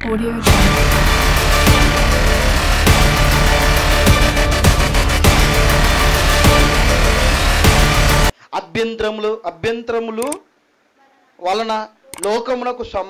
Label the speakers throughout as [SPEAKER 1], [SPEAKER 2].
[SPEAKER 1] Audio Jungle.
[SPEAKER 2] అభ్యంతరములు అభ్యంతరములు వలన లోకమునకు శ్రమ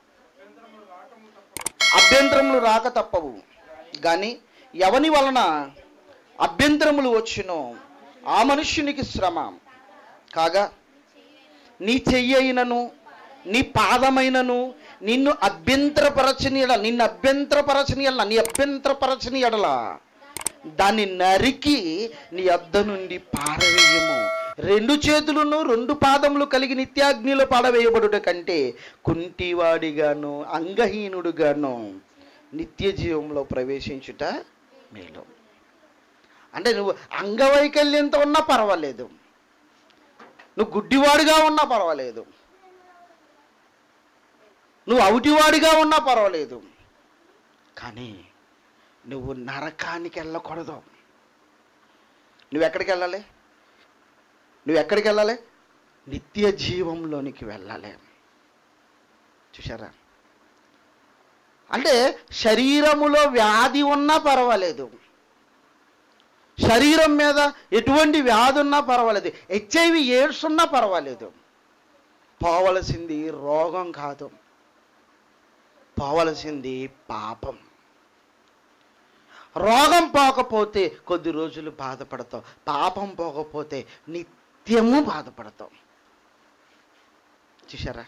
[SPEAKER 2] అభ్యంతరములు రాక తప్పవు కానీ ఎవని వలన అభ్యంతరములు వచ్చునో ఆ మనుష్యునికి శ్రమ కాగా నీ చెయ్యైనను నీ పాదమైనను నిన్ను అభ్యంతరపరచని ఎడల నిన్ను అభ్యంతరపరచని ఎడల నీ అభ్యంతరపరచని ఎడల దాన్ని నరికి నీ అద్ద నుండి పారవేయము రెండు చేతులను రెండు పాదములు కలిగి నిత్యాగ్నిలో పాడవేయబడుట కంటే కుంటివాడిగాను అంగహీనుడుగాను నిత్య జీవంలో ప్రవేశించుట మేలు అంటే నువ్వు అంగవైకల్యంతో ఉన్నా పర్వాలేదు నువ్వు గుడ్డివాడిగా ఉన్నా పర్వాలేదు నువ్వు అవుటివాడిగా ఉన్నా పర్వాలేదు కానీ నువ్వు నరకానికి వెళ్ళకూడదు నువ్వు ఎక్కడికి వెళ్ళాలి నువ్వు ఎక్కడికి వెళ్ళాలి నిత్య జీవంలోనికి వెళ్ళాలి చూసారా అంటే శరీరములో వ్యాధి ఉన్నా పర్వాలేదు శరీరం మీద ఎటువంటి వ్యాధి ఉన్నా పర్వాలేదు హెచ్ఐవి ఎయిడ్స్ ఉన్నా పర్వాలేదు పోవలసింది రోగం కాదు పోవలసింది పాపం రోగం పోకపోతే కొద్ది రోజులు బాధపడతావు పాపం పోకపోతే నిత్యము బాధపడతావు చూసారా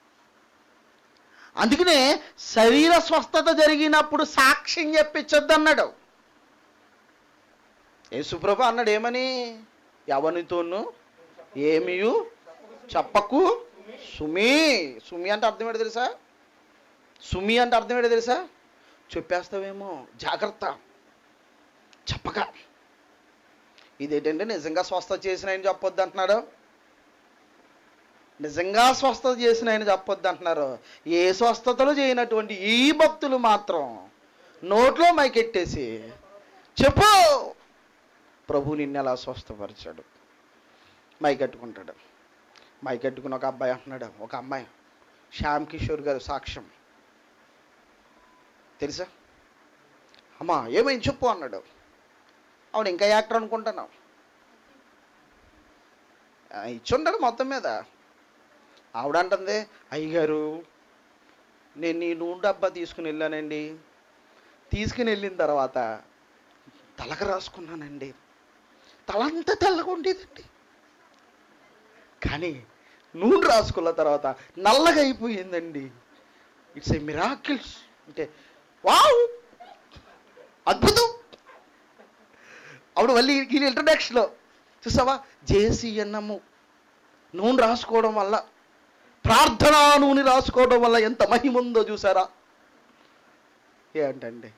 [SPEAKER 2] అందుకనే శరీర స్వస్థత జరిగినప్పుడు సాక్ష్యం చెప్పించొద్దు అన్నాడు యేసుప్రభు అన్నాడు ఏమని ఎవనితోనూ ఏమియు చెప్పకు సుమి సుమి అంటే అర్థం ఏంటో తెలుసా సుమి అంటే అర్థం ఏంటో తెలుసా చెప్పేస్తావేమో జాగ్రత్త చెప్పక ఇదేంటంటే నిజంగా స్వస్థత చేసిన ఆయన చెప్పొద్దు అంటున్నాడు నిజంగా స్వస్థత చేసిన ఆయన చెప్పొద్దు అంటున్నారు ఏ స్వస్థతలు చేయనటువంటి ఈ భక్తులు మాత్రం నోట్లో మైకెట్టేసి చెప్పు ప్రభు నిన్ను ఎలా స్వస్థపరిచాడు మైకెట్టుకుంటాడు మైకెట్టుకుని ఒక అబ్బాయి అంటున్నాడు ఒక అమ్మాయి శ్యామ్ కిషోర్ గారు సాక్ష్యం తెలుసా అమ్మా ఏమైంది చెప్పు అన్నాడు అవును ఇంకా యాక్టర్ అనుకుంటున్నావు ఆ, ఇచ్చుంటాడు మొత్తం మీద ఆవిడ అంటుంది అయ్యగారు నేను ఈ నూనె డబ్బా తీసుకుని వెళ్ళానండి తీసుకుని వెళ్ళిన తర్వాత తలకు రాసుకున్నానండి తలంతా తెల్లగా ఉండేదండి కానీ నూనె రాసుకున్న తర్వాత నల్లగా అయిపోయిందండి ఇట్స్ ఏ మిరాకిల్స్ అంటే వావ్ అద్భుతం అప్పుడు మళ్ళీ ఈ ఇంట్రడక్షన్లో చూసావా జేసీఎన్నము నూనె రాసుకోవడం వల్ల ప్రార్థనా నూనె రాసుకోవడం వల్ల ఎంత మహిమ ఉందో చూసారా ఏంటండి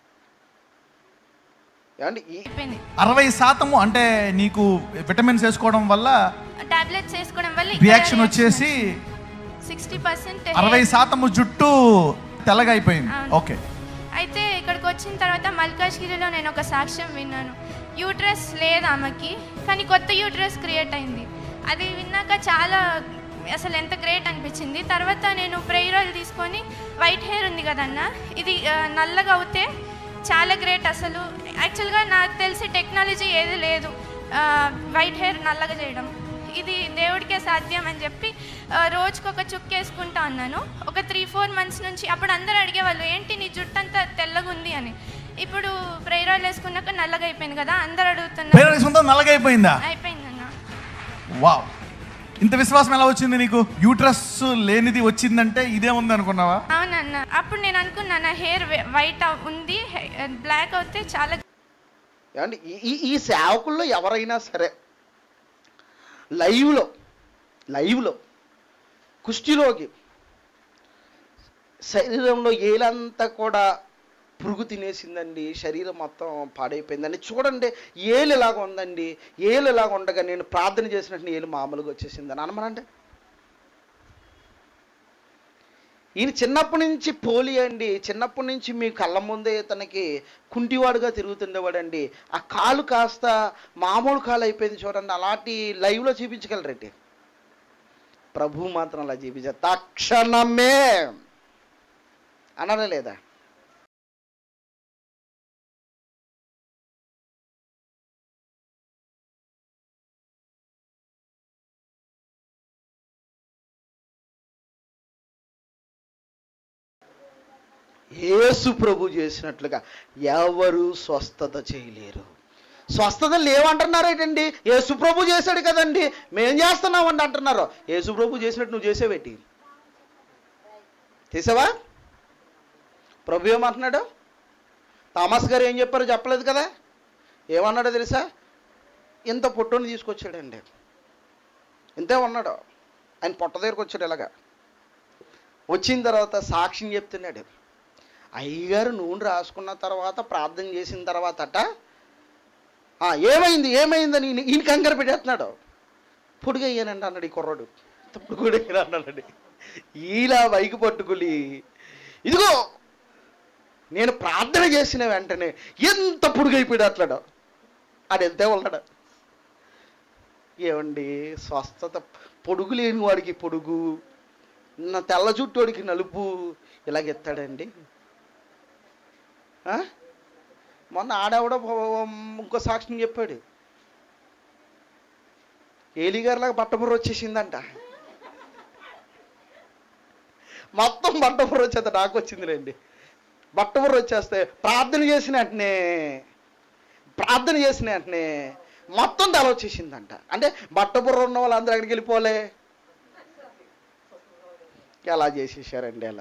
[SPEAKER 2] ఏమండి ఈ
[SPEAKER 3] అయిపోయింది
[SPEAKER 4] అరవై శాతము అంటే నీకు విటమిన్స్ వేసుకోవడం వల్ల
[SPEAKER 3] టాబ్లెట్స్ వేసుకోవడం వల్ల
[SPEAKER 4] రియాక్షన్ వచ్చేసి
[SPEAKER 3] సిక్స్టీ పర్సెంట్
[SPEAKER 4] అరవై శాతము జుట్టు తెల్లగా అయిపోయింది
[SPEAKER 3] అవును.
[SPEAKER 4] ఓకే
[SPEAKER 3] అయితే ఇక్కడికి వచ్చిన తర్వాత మల్కాజ్గిరిలో నేను ఒక సాక్ష్యం విన్నాను యూట్రస్ లేదు ఆమెకి కానీ కొత్త యూట్రస్ క్రియేట్ అయింది అది విన్నాక చాలా అసలు ఎంత గ్రేట్ అనిపించింది తర్వాత నేను ప్రేయర్ తీసుకొని వైట్ హెయిర్ ఉంది కదన్న ఇది ఆ, నల్లగా అవుతే చాలా గ్రేట్ అసలు యాక్చువల్గా నాకు తెలిసి టెక్నాలజీ ఏది లేదు వైట్ హెయిర్ నల్లగా చేయడం ఇది దేవుడికే సాధ్యం అని చెప్పి ఆ, రోజుకొక ఒక చుక్క వేసుకుంటా అన్నాను ఒక త్రీ ఫోర్ మంత్స్ నుంచి అప్పుడు అందరూ అడిగేవాళ్ళు ఏంటి నీ జుట్టు అంతా తెల్లగా ఉంది అని ఇప్పుడు ప్రేయర్ ఆయిల్ వేసుకున్నాక నల్లగా అయిపోయింది కదా అందరు అడుగుతున్నారు
[SPEAKER 4] పేరు సొంతం నల్లగా అయిపోయిందా
[SPEAKER 3] అయిపోయిందన్న
[SPEAKER 4] వావ్ ఇంత విశ్వాసం ఎలా వచ్చింది నీకు యూట్రస్ లేనిది వచ్చిందంటే ఇదే ఉంది అనుకున్నావా
[SPEAKER 3] అవునన్న అప్పుడు నేను అనుకున్నా నా హెయిర్ వైట్ ఉంది బ్లాక్ అవుతే చాలా
[SPEAKER 2] ఏమండి ఈ- ఈ ఈ సేవకుల్లో ఎవరైనా సరే లైవ్లో లైవ్లో కుష్టిలోకి శరీరంలో ఏలంతా కూడా పురుగు తినేసిందండి శరీరం మొత్తం పాడైపోయిందండి చూడండి ఏలు ఎలాగ ఉందండి ఏలు ఎలాగ ఉండగా నేను ప్రార్థన చేసినట్టు ఏలు మామూలుగా వచ్చేసిందని అనమనండి ఈయన చిన్నప్పటి నుంచి పోలి అండి చిన్నప్పటి నుంచి మీ కళ్ళ ముందే తనకి కుంటివాడుగా తిరుగుతుండేవాడండి ఆ కాలు కాస్త మామూలు కాలు అయిపోయింది చూడండి అలాంటి లైవ్లో చూపించగలరండి ప్రభు మాత్రం అలా చూపించారు తక్షణమే అనరా లేదా యేసు ప్రభు చేసినట్లుగా ఎవరు స్వస్థత చేయలేరు స్వస్థత లేవంటున్నారు ఏంటండి యేసు ప్రభు చేశాడు కదండి మేం చేస్తున్నామండి అంటున్నారు యేసు ప్రభు చేసినట్టు నువ్వు చేసేవేటి తీసావా ప్రభు ఏమంటున్నాడు థామస్ గారు ఏం చెప్పారో చెప్పలేదు కదా ఏమన్నాడో తెలుసా ఇంత పొట్టుని తీసుకొచ్చాడండి ఇంతే ఉన్నాడు ఆయన పొట్ట దగ్గరకు వచ్చాడు ఇలాగా వచ్చిన తర్వాత సాక్ష్యం చెప్తున్నాడు అయ్యగారు నూనె రాసుకున్న తర్వాత ప్రార్థన చేసిన తర్వాత అట "ఆ, ఏమైంది ఏమైందని ఈయన ఈయన కంగారు పెట్టేస్తున్నాడు పొడుగయ్యానండి అన్నాడు ఈ కుర్రాడు పొడుగుడయ్యాను అన్నాడండి ఇలా వైకి పట్టుకుని ఇదిగో నేను ప్రార్థన చేసిన వెంటనే ఎంత పొడుగైపోయాడు అట్లాడు ఆడు ఎంతే ఉన్నాడు ఏమండి స్వస్థత పొడుగు లేని వాడికి పొడుగు నా తెల్ల జుట్టోడికి నలుపు ఇలాగెత్తాడండి ఆ? మొన్న ఆడవిడ ఇంకో సాక్ష్యం చెప్పాడు ఏలిగారిలాగా బట్టబుర్ర వచ్చేసిందంట మొత్తం బట్టబుర్ర వచ్చేది నాకు వచ్చిందిలేండి బట్టబుర్ర వచ్చేస్తే ప్రార్థన చేసిన వెంటనే ప్రార్థన చేసిన వెంటనే మొత్తం తల వచ్చేసిందంట అంటే బట్టబుర్ర ఉన్న వాళ్ళందరూ ఎక్కడికి వెళ్ళిపోలే ఎలా చేసేసారండి అలా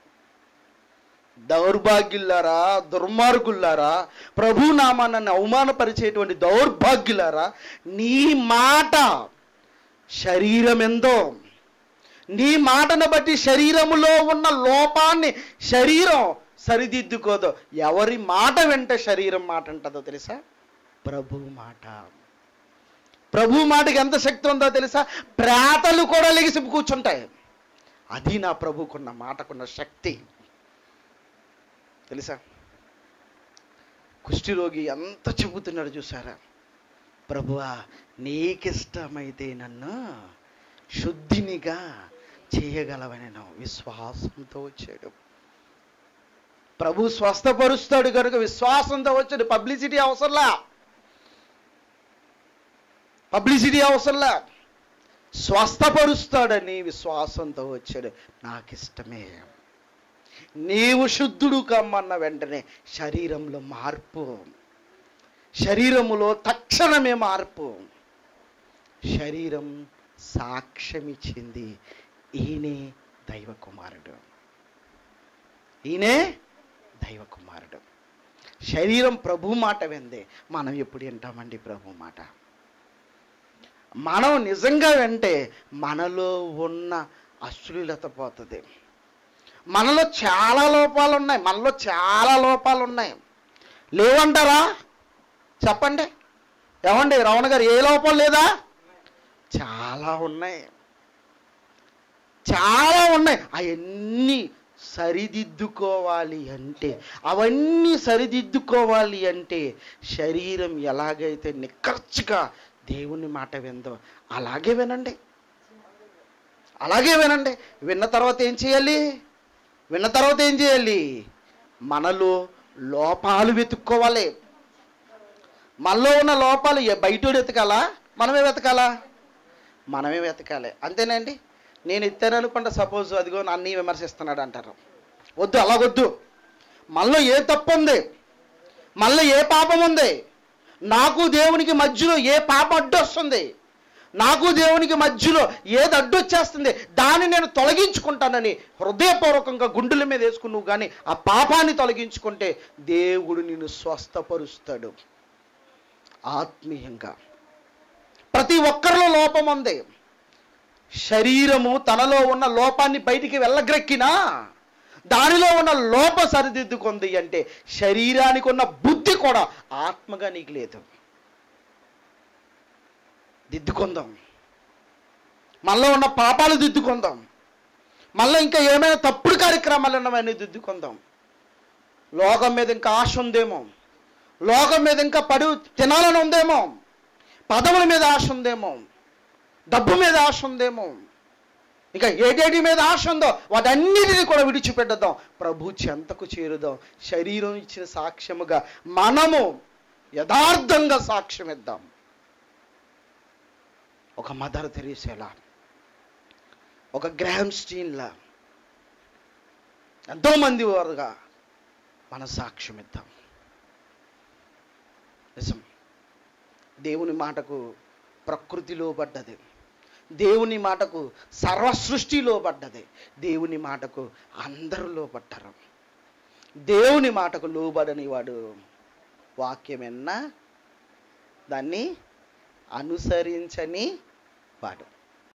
[SPEAKER 2] దౌర్భాగ్యులారా దుర్మార్గులారా ప్రభు నామాన్ని అవమానపరిచేటువంటి దౌర్భాగ్యులారా నీ మాట శరీరం ఎందో నీ మాటను బట్టి శరీరములో ఉన్న లోపాన్ని శరీరం సరిదిద్దుకోదు ఎవరి మాట వెంట శరీరం మాట అంటదో తెలుసా ప్రభు మాట ప్రభు మాటకి ఎంత శక్తి ఉందో తెలుసా ప్రేతలు కూడా లెగిసి కూర్చుంటాయి అది నా ప్రభుకున్న మాటకున్న శక్తి తెలుసా కుష్ఠిరోగి ఎంత చెబుతున్నాడు చూసారా ప్రభువా నీకిష్టమైతే నన్ను శుద్ధినిగా చేయగలవనను విశ్వాసంతో వచ్చాడు ప్రభు స్వస్థపరుస్తాడు కనుక విశ్వాసంతో వచ్చాడు పబ్లిసిటీ అవసరంలా పబ్లిసిటీ అవసరంలా స్వస్థపరుస్తాడని విశ్వాసంతో వచ్చాడు నాకు ఇష్టమే నీవు శుద్ధుడు కమ్మన్న వెంటనే శరీరంలో మార్పు శరీరములో తక్షణమే మార్పు శరీరం సాక్ష్యమిచ్చింది ఈయనే దైవ కుమారుడు ఈయనే దైవ కుమారుడు శరీరం ప్రభు మాట విందే మనం ఎప్పుడు వింటామండి ప్రభు మాట మనం నిజంగా వింటే మనలో ఉన్న అశ్లీలత పోతుంది మనలో చాలా లోపాలు ఉన్నాయి మనలో చాలా లోపాలు ఉన్నాయి లేవంటారా చెప్పండి ఏమండి రమణ గారు ఏ లోపం లేదా చాలా ఉన్నాయి చాలా ఉన్నాయి అవన్నీ సరిదిద్దుకోవాలి అంటే అవన్నీ సరిదిద్దుకోవాలి అంటే శరీరం ఎలాగైతే నిక్కర్చిగా దేవుని మాట విందో అలాగే వినండి అలాగే వినండి విన్న తర్వాత ఏం చేయాలి విన్న తర్వాత ఏం చేయాలి మనలో లోపాలు వెతుక్కోవాలి మనలో ఉన్న లోపాలు ఏ బయటోడు వెతకాలా మనమే వెతకాలా మనమే వెతకాలి అంతేనండి నేను ఎత్తాను అనుకుంటా సపోజ్ అదిగో నన్ను విమర్శిస్తున్నాడు అంటారు వద్దు అలాగొద్దు మనలో ఏ తప్పు ఉంది మనలో ఏ పాపం ఉంది నాకు దేవునికి మధ్యలో ఏ పాపం అడ్డొస్తుంది నాకు దేవునికి మధ్యలో ఏది అడ్డొచ్చేస్తుంది దాన్ని నేను తొలగించుకుంటానని హృదయపూర్వకంగా గుండెల మీద వేసుకుని నువ్వు కానీ ఆ పాపాన్ని తొలగించుకుంటే దేవుడు నిన్ను స్వస్థపరుస్తాడు ఆత్మీయంగా ప్రతి ఒక్కరిలో లోపం ఉంది శరీరము తనలో ఉన్న లోపాన్ని బయటికి వెళ్ళగ్రెక్కినా దానిలో ఉన్న లోపం సరిదిద్దుకుంది అంటే శరీరానికి ఉన్న బుద్ధి కూడా ఆత్మగా నీకు లేదు దిద్దుకుందాం మనలో ఉన్న పాపాలు దిద్దుకుందాం మళ్ళీ ఇంకా ఏమైనా తప్పుడు కార్యక్రమాలు ఉన్నవన్నీ దిద్దుకుందాం లోకం మీద ఇంకా ఆశ ఉందేమో లోకం మీద ఇంకా పడు తినాలని ఉందేమో పదవుల మీద ఆశ ఉందేమో డబ్బు మీద ఆశ ఉందేమో ఇంకా ఏటేటి మీద ఆశ ఉందో వాటన్నిటిని కూడా విడిచిపెట్టద్దాం ప్రభు చెంతకు చేరుదాం శరీరం ఇచ్చిన సాక్ష్యముగా మనము యథార్థంగా సాక్ష్యం ఇద్దాం ఒక మదర్ తెరీసేలా ఒక గ్రామ్ స్టీన్లా ఎంతోమంది వారుగా మన సాక్ష్యం ఇద్దాం నిజం దేవుని మాటకు ప్రకృతిలో పడ్డది దేవుని మాటకు సర్వ సృష్టిలో పడ్డది దేవుని మాటకు అందరూ లోపడ్డారు దేవుని మాటకు లోబడని వాడు వాక్యం ఎన్నా దాన్ని అనుసరించని వాడు